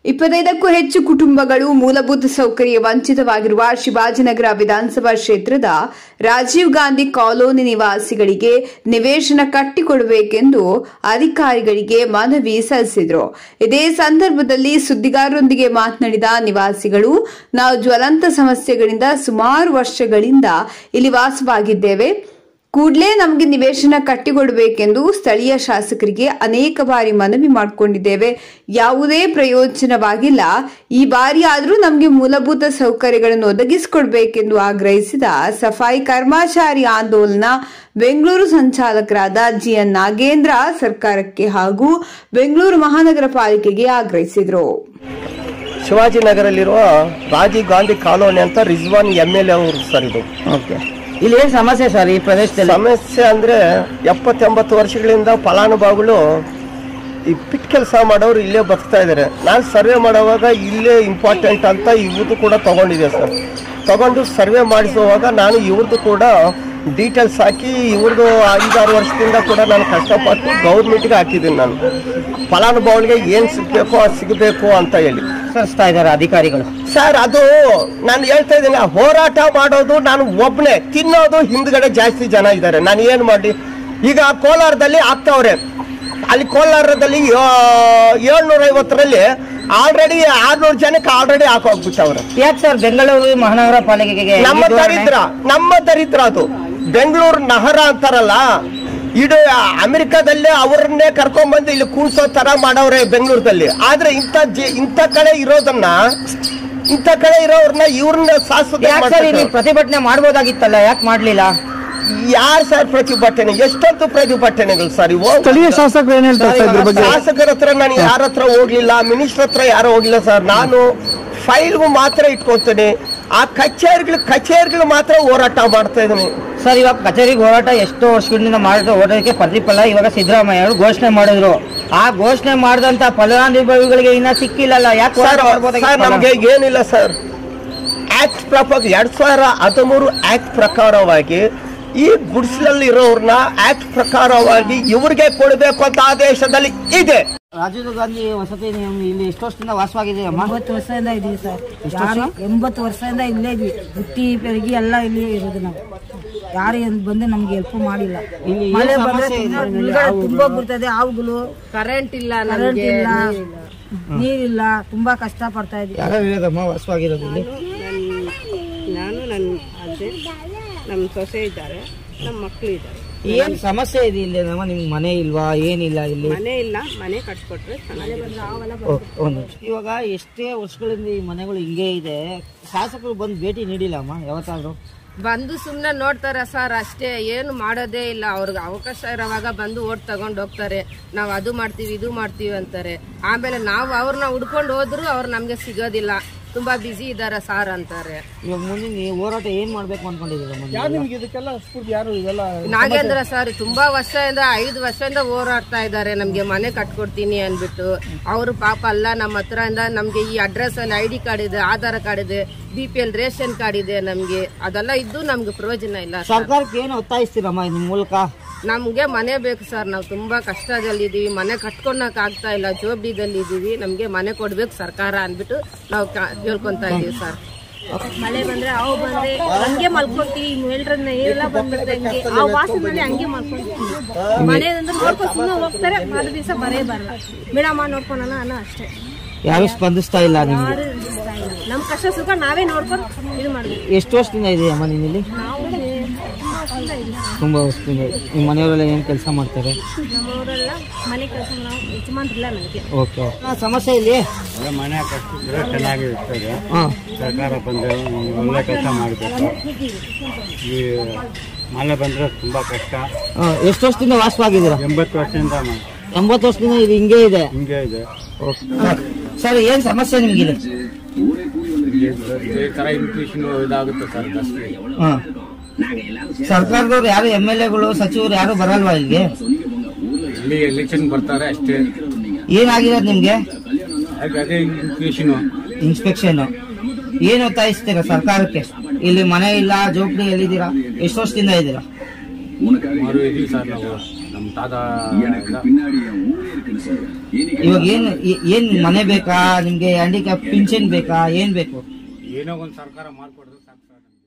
ಇಪ್ಪತ್ತೈದಕ್ಕೂ ಹೆಚ್ಚು ಕುಟುಂಬಗಳು ಮೂಲಭೂತ ಸೌಕರ್ಯ ವಂಚಿತವಾಗಿರುವ ಶಿವಾಜಿನಗರ ವಿಧಾನಸಭಾ ಕ್ಷೇತ್ರದ ರಾಜೀವ್ ಗಾಂಧಿ ಕಾಲೋನಿ ನಿವಾಸಿಗಳಿಗೆ ನಿವೇಶನ ಕಟ್ಟಿಕೊಡಬೇಕೆಂದು ಅಧಿಕಾರಿಗಳಿಗೆ ಮನವಿ ಸಲ್ಲಿಸಿದರು ಇದೇ ಸಂದರ್ಭದಲ್ಲಿ ಸುದ್ದಿಗಾರರೊಂದಿಗೆ ಮಾತನಾಡಿದ ನಿವಾಸಿಗಳು ನಾವು ಜ್ವಲಂತ ಸಮಸ್ಯೆಗಳಿಂದ ಸುಮಾರು ವರ್ಷಗಳಿಂದ ಇಲ್ಲಿ ವಾಸವಾಗಿದ್ದೇವೆ ಕೂಡಲೇ ನಮಗೆ ನಿವೇಶನ ಕಟ್ಟಿಕೊಡಬೇಕೆಂದು ಸ್ಥಳೀಯ ಶಾಸಕರಿಗೆ ಅನೇಕ ಬಾರಿ ಮನವಿ ಮಾಡಿಕೊಂಡಿದ್ದೇವೆ ಯಾವುದೇ ಪ್ರಯೋಜನವಾಗಿಲ್ಲ ಈ ಬಾರಿ ಆದರೂ ನಮಗೆ ಮೂಲಭೂತ ಸೌಕರ್ಯಗಳನ್ನು ಒದಗಿಸಿಕೊಡಬೇಕೆಂದು ಆಗ್ರಹಿಸಿದ ಸಫಾಯಿ ಕರ್ಮಚಾರಿ ಆಂದೋಲನ ಬೆಂಗಳೂರು ಸಂಚಾಲಕರಾದ ಜಿಎನ್ ನಾಗೇಂದ್ರ ಸರ್ಕಾರಕ್ಕೆ ಹಾಗೂ ಬೆಂಗಳೂರು ಮಹಾನಗರ ಪಾಲಿಕೆಗೆ ಆಗ್ರಹಿಸಿದರು ಶಿವಾಜಿನಗರಲ್ಲಿರುವ ರಾಜೀವ್ ಗಾಂಧಿ ಕಾಲೋನಿ ಅಂತ ರಿಜ್ವಾನ್ ಎಮ್ ಎಲ್ ಎ ಅವರು ಸರ್ ಇದು ಓಕೆ ಇಲ್ಲಿ ಏನ್ ಸಮಸ್ಯೆ ಸರ್ ಈ ಪ್ರದೇಶದಲ್ಲಿ ಸಮಸ್ಯೆ ಅಂದ್ರೆ ಎಪ್ಪತ್ತೆಂಬತ್ತು ವರ್ಷಗಳಿಂದ ಫಲಾನುಭವಿಗಳು ಈ ಪಿಟ್ ಕೆಲಸ ಮಾಡೋರು ಇಲ್ಲೇ ಬದುಕ್ತಾ ಇದ್ದಾರೆ ನಾನು ಸರ್ವೆ ಮಾಡುವಾಗ ಇಲ್ಲೇ ಇಂಪಾರ್ಟೆಂಟ್ ಅಂತ ಇವ್ರದ್ದು ಕೂಡ ತಗೊಂಡಿದೆ ಸರ್ ತಗೊಂಡು ಸರ್ವೆ ಮಾಡಿಸುವಾಗ ನಾನು ಇವ್ರದ್ದು ಕೂಡ ಡೀಟೇಲ್ಸ್ ಹಾಕಿ ಇವ್ರದ್ದು ಐದಾರು ವರ್ಷದಿಂದ ಕೂಡ ನಾನು ಕಷ್ಟಪಟ್ಟು ಗೌರ್ಮೆಂಟ್ಗೆ ಹಾಕಿದ್ದೀನಿ ನಾನು ಫಲಾನುಭವಿಗಳಿಗೆ ಏನು ಸಿಗಬೇಕು ಅದು ಸಿಗಬೇಕು ಅಂತ ಹೇಳಿ ಸರಿಸ್ತಾ ಇದ್ದಾರೆ ಅಧಿಕಾರಿಗಳು ಸರ್ ಅದು ನಾನು ಹೇಳ್ತಾ ಇದ್ದೀನಿ ಹೋರಾಟ ಮಾಡೋದು ನಾನು ಒಬ್ಬನೇ ತಿನ್ನೋದು ಹಿಂದ್ಗಡೆ ಜಾಸ್ತಿ ಜನ ಇದ್ದಾರೆ ನಾನು ಏನು ಮಾಡಿ ಈಗ ಕೋಲಾರದಲ್ಲಿ ಆಗ್ತಾವ್ರೆ ಅಲ್ಲಿ ಕೋಲಾರದಲ್ಲಿ ಏಳ್ನೂರ ಐವತ್ತರಲ್ಲಿ ಆಲ್ರೆಡಿ ಆರ್ನೂರು ಜನಕ್ಕೆ ಆಲ್ರೆಡಿ ಹಾಕೋಗ್ಬಿಟ್ಟವ್ರೆ ಯಾಕೆ ಸರ್ ಬೆಂಗಳೂರು ಮಹಾನಗರ ಪಾಲಿಕೆಗೆ ನಮ್ಮ ಈ ಧೋರಣೆ? ದರಿದ್ರ ನಮ್ಮ ದರಿದ್ರ ಅದು ಬೆಂಗಳೂರು ನಗರ ಅಂತಾರಲ್ಲ ಇದು ಅಮೆರಿಕದಲ್ಲೇ ಅವ್ರನ್ನೇ ಕರ್ಕೊಂಡ್ಬಂದು ಇಲ್ಲಿ ಕೂರ್ಸೋ ತರ ಮಾಡವ್ರೆ ಬೆಂಗಳೂರಲ್ಲಿ ಆದ್ರೆ ಇಂಥ ಜಿ ಇಂಥ ಕಡೆ ಇರೋದನ್ನ ಇಂಥ ಕಡೆ ಇರೋರ್ನ ಇವ್ರನ್ನ ಶಾಶ್ವತ ಯಾಕೆ ಸರ್ ಇಲ್ಲಿ ಪ್ರತಿಭಟನೆ ಮಾಡ್ಬೋದಾಗಿತ್ತಲ್ಲ ಯಾಕೆ ಮಾಡ್ಲಿಲ್ಲ ಯಾರು ಸರ್ ಪ್ರತಿಭಟನೆ ಎಷ್ಟೊಂದು ಪ್ರತಿಭಟನೆಗಳು ಸರ್ ಇವು ಸ್ಥಳೀಯ ಶಾಸಕರು ಏನ್ ಹೇಳ್ತಾರೆ ಸರ್ ಇದ್ರ ಬಗ್ಗೆ ಶಾಸಕರ ಹತ್ರ ನಾನು ಯಾರ ಹತ್ರ ಹೋಗ್ಲಿಲ್ಲ ಮಿನಿಸ್ಟರ್ ಹತ್ರ ಯಾರು ಹೋಗಿಲ್ಲ ಸರ್ ನಾನು ಫೈಲ್ಗೂ ಮಾತ್ರ ಇಟ್ಕೊತೀನಿ ಆ ಕಚೇರಿಗಳು ಕಚೇರಿಗಳು ಮಾತ್ರ ಹೋರಾಟ ಮಾಡ್ತಾ ಇದೀನಿ ಸರ್ ಇವಾಗ ಕಚೇರಿಗೆ ಹೋರಾಟ ಎಷ್ಟೋ ವರ್ಷಗಳಿಂದ ಮಾಡಿದ ಹೋರಾಟಕ್ಕೆ ಪ್ರತಿಫಲ ಇವಾಗ ಸಿದ್ದರಾಮಯ್ಯ ಅವರು ಘೋಷಣೆ ಮಾಡಿದ್ರು ಆ ಘೋಷಣೆ ಮಾಡಿದಂತ ಫಲಾನುಭವಿಗಳಿಗೆ ಇನ್ನ ಸಿಕ್ಕಿಲ್ಲಲ್ಲ ಯಾಕೆ ಹೋರಾಟ ಸರ್ ಸರ್ ಮಾಡ್ಬೋದಾಗಿತ್ತಲ್ಲ? ನಮ್ಗೆ ಏನಿಲ್ಲ ಸರ್ ಆಕ್ಟ್ ಪ್ರಕಾರ ಎರಡ್ ಸಾವಿರ ಹದಿಮೂರು ಆಕ್ಟ್ ಪ್ರಕಾರವಾಗಿ ಈ ಗುಡಿಸಲಲ್ಲಿ ಇರೋರ್ನ ಆಕ್ಟ್ ಪ್ರಕಾರವಾಗಿ ಇವ್ರಿಗೆ ಕೊಡಬೇಕು ಅಂತ ಆದೇಶದಲ್ಲಿ ಇದೆ ರಾಜೀವ್ ಗಾಂಧಿ ವಸತಿ ನಿಲಯ ಇಲ್ಲಿ ಎಷ್ಟು ವರ್ಷದಿಂದ ವಾಸವಾಗಿದೆ ಅಮ್ಮ ಎಂಬತ್ತು ವರ್ಷದಿಂದ ಇದೀವಿ ಸರ್ ಯಾರು ಎಂಬತ್ತು ವರ್ಷದಿಂದ ಇಲ್ಲೇ ಇದ್ವಿ ಹುಟ್ಟಿ ಬೆಳಗಿ ಎಲ್ಲ ಇಲ್ಲಿ ಇರೋದು ನಾವು ಯಾರು ಏನ್ ಬಂದು ನಮ್ಗೆ ಹೆಲ್ಪ್ ಮಾಡಿಲ್ಲ ಇಲ್ಲಿ ಏನ್ ಮಳೆ ಬಂದ್ರೆ ಸಮಸ್ಯೆ ಇದೆ? ತುಂಬಾ ಉಳ್ಗಡೆ ತುಂಬಾ ಬಿಡ್ತದೆ ಹಾವುಗಳು ಕರೆಂಟ್ ಇಲ್ಲ ಕರೆಂಟ್ ಇಲ್ಲ ನೀರಿಲ್ಲ ತುಂಬಾ ಕಷ್ಟ ಪಡ್ತಾ ಇದ್ವಿ ಯಾರು ಇರೋದಮ್ಮ ವಾಸವಾಗಿರೋದು ಇಲ್ಲಿ ನಾನು ನನ್ನ ಅಜ್ಜಿ ನಮ್ಮ ಸೊಸೆ ಇದ್ದಾರೆ ನಮ್ಮ ಮಕ್ಕಳು ಇದ್ದಾರೆ ಏನ್ ಸಮಸ್ಯೆ ಇದೆ ಇಲ್ಲಿ ನಮ್ಮ ನಿಮ್ಗೆ ಮನೆ ಇಲ್ವಾ ಏನಿಲ್ಲ ಇಲ್ಲಿ ಮನೆ ಇಲ್ಲ ಮನೆ ಕಟ್ಸ್ಕೊಟ್ರೆ ಚೆನ್ನಾಗಿರುತ್ತೆ ಓ, ಒಂದು ನಿಮಿಷ. ಇವಾಗ ಎಷ್ಟೇ ವರ್ಷಗಳಿಂದ ಈ ಮನೆಗಳು ಹಿಂಗೆ ಇದೆ ಶಾಸಕರು ಬಂದು ಭೇಟಿ ನೀಡಿಲ್ಲ ಅಮ್ಮ ಯಾವತ್ತಾದ್ರು ಬಂದು ಸುಮ್ಮನೆ ನೋಡ್ತಾರೆ ಸರ್ ಅಷ್ಟೇ ಏನು ಮಾಡೋದೇ ಇಲ್ಲ ಅವ್ರಿಗೆ ಅವಕಾಶ ಇರೋವಾಗ ಬಂದು ಓಟ್ ತಗೊಂಡು ಹೋಗ್ತಾರೆ ನಾವು ಅದು ಮಾಡ್ತೀವಿ ಇದು ಮಾಡ್ತೀವಿ ಅಂತಾರೆ ಆಮೇಲೆ ನಾವು ಅವ್ರನ್ನ ಹುಡ್ಕೊಂಡು ಹೋದ್ರು ಅವ್ರು ನಮಗೆ ಸಿಗೋದಿಲ್ಲ ತುಂಬಾ ಬ್ಯುಸಿ ಇದ್ದಾರೆ ಸಾರ್ ಅಂತಾರೆ ಇವಾಗ ಮುಂದಿನ ಈ ಹೋರಾಟ ಏನ್ ಮಾಡ್ಬೇಕು ಅನ್ಕೊಂಡಿದ್ದೀರಮ್ಮ ನಾಗೇಂದ್ರ ಸರ್ ತುಂಬಾ ವರ್ಷದಿಂದ ಐದು ವರ್ಷದಿಂದ ಹೋರಾಡ್ತಾ ಇದ್ದಾರೆ ನಮ್ಗೆ ಮನೆ ಕಟ್ಕೊಡ್ತೀನಿ ಅನ್ಬಿಟ್ಟು ಅವರು ಪಾಪ ಅಲ್ಲ ನಮ್ಮ ಹತ್ರ ಇಂದ ನಮ್ಗೆ ಈ ಅಡ್ರೆಸ್ ಅಲ್ಲಿ ಐ ಡಿ ಕಾರ್ಡ್ ಇದೆ ಆಧಾರ್ ಕಾರ್ಡ್ ಇದೆ B P L ration card ಇದೆ ನಮ್ಗೆ ಅದೆಲ್ಲ ಇದ್ದು ನಮ್ಗೆ ಪ್ರಯೋಜನ ಇಲ್ಲ ಸರ್ ಸರ್ಕಾರಕ್ಕೆ ಏನು ಒತ್ತಾಯಿಸ್ತೀರಮ್ಮ ಇದ್ರ ಮೂಲಕ ನಮ್ಗೆ ಮನೆ ಬೇಕು ಸರ್ ನಾವು ತುಂಬಾ ಕಷ್ಟದಲ್ಲಿದ್ದೀವಿ ಮನೆ ಕಟ್ಕೊಳಕ್ ಆಗ್ತಾ ಇಲ್ಲ ಜೋಬ್ಡಿದಲ್ಲಿ ಇದೀವಿ ನಮ್ಗೆ ಮನೆ ಕೊಡ್ಬೇಕು ಸರ್ಕಾರ ಅನ್ಬಿಟ್ಟು ನಾವು ಕಾ- ಕೇಳ್ಕೊಂತಾ ಇದೀವಿ ಸರ್ ಮಳೆ ಬಂದ್ರೆ ಅವು ಬಂದ್ರೆ ಹಂಗೆ ಮಲ್ಕೊಂತೀವಿ ಮೇಲ್ರನ್ನ ಎಲ್ಲ ಬಂದ್ಬಿಡುತ್ತೆ ಹಂಗೆ ಆ ವಾಸನೆ ಹಂಗೆ ಮಲ್ಕೊಂತೀವಿ ಮನೆ ಅಂದ್ರೆ ನೋಡ್ಕೊಂಡು ಸುಮ್ಮನೆ ಹೋಗ್ತಾರೆ ಮರು ದಿವಸ ಬರೇ ಬರಲ್ಲ ಬಿಡಮ್ಮ ನೋಡ್ಕೊಳೋಣ ಅನ್ನೋ ಅಷ್ಟೇ ಯಾರು ಸ್ಪಂದಿಸ್ತಾ ಇಲ್ಲ ನಿಮ್ಗೆ ಯಾರು ಇಷ್ಟ ಇಲ್ಲ. ನಮ್ ಕಷ್ಟ ಸುಖ ನಾವೇ ನೋಡ್ಕೊಂಡು ಇದು ಮಾಡ್ಬೇಕು ಎಷ್ಟು ವರ್ಷದಿಂದ ಇದೆ ಅಮ್ಮ ನೀನು ಇಲ್ಲಿ ನಾವು ತುಂಬಾ ವರ್ಷದಿಂದ ನಿಮ್ಮ ಮನೆಯವರೆಲ್ಲ ಏನು ಕೆಲಸ ಮಾಡ್ತಾರೆ ನಮ್ಮವರೆಲ್ಲ ಮನೆ ಕೆಲಸ ನಾವು ಯಜಮಾನ್ರಿಲ್ಲ ನನಗೆ ಓಕೆ ಸಮಸ್ಯೆ ಇಲ್ಲಿ ಮನೆ ಕಟ್ಟಿದ್ರೆ ಚೆನ್ನಾಗಿರ್ತದೆ ಹಾಂ ಸರ್ಕಾರ ಬಂದರೆ ಒಳ್ಳೆ ಕೆಲಸ ಮಾಡಬೇಕು ಈ ಮಳೆ ಬಂದರೆ ತುಂಬ ಕಷ್ಟ ಎಷ್ಟು ವರ್ಷದಿಂದ ವಾಸವಾಗಿದ್ದೀರಾ ಎಂಬತ್ತು ವರ್ಷದಿಂದ ಮ- ಎಂಬತ್ತು ವರ್ಷದಿಂದ ಇದು ಹಿಂಗೆ ಇದೆ ಹಿಂಗೆ ಇದೆ ಸರ್ ಏನ್ ಸಮಸ್ಯೆ ನಿಮ್ಗೆ ಇಲ್ಲಿ ಈ ಥರ ಇನ್ಕ್ರೀಷನ್ ಇದಾಗುತ್ತೆ ಸರ್ ಅಷ್ಟೇ ಹಾ. ಸರ್ಕಾರದವ್ರು ಯಾರು ಎಮ್ ಎಲ್ ಎಗಳು ಸಚಿವರು ಯಾರು ಬರಲ್ವಾ ಇಲ್ಲಿಗೆ ಇಲ್ಲಿ ಎಲೆಕ್ಷನ್ ಬರ್ತಾರೆ ಅಷ್ಟೇ ಏನಾಗಿರೋದು ನಿಮ್ಗೆ ಹಾಗೆ ಅದೇ ಇನ್ಕ್ರೀಷನು ಇನ್ಸ್ಪೆಕ್ಷನ್ ಏನ್ ಒತ್ತಾಯಿಸ್ತೀರಾ ಸರ್ಕಾರಕ್ಕೆ ಇಲ್ಲಿ ಮನೆ ಇಲ್ಲ ಜೋಪಡಿ ಎಲ್ಲಿದ್ದೀರಾ ಎಷ್ಟು ವರ್ಷದಿಂದ ಇದ್ದೀರಾ ಮಾರು ಇದೀವಿ ಸರ್ ನಾವು ನಮ್ಮ ತಾತ ಇವಾಗ ಏನ್ ಏ- ಏನ್ ಮನೆ ಬೇಕಾ ನಿಮ್ಗೆ ಹ್ಯಾಂಡಿಕ್ಯಾಪ್ ಪಿಂಚನ್ ಬೇಕಾ ಏನ್ ಬೇಕು ಏನೋ ಒಂದು ಸರ್ಕಾರ ಮಾಡ್ಕೊಡಿದ್ರೆ ಸಾಕು ಸರ್ ನಮ್ಗೆ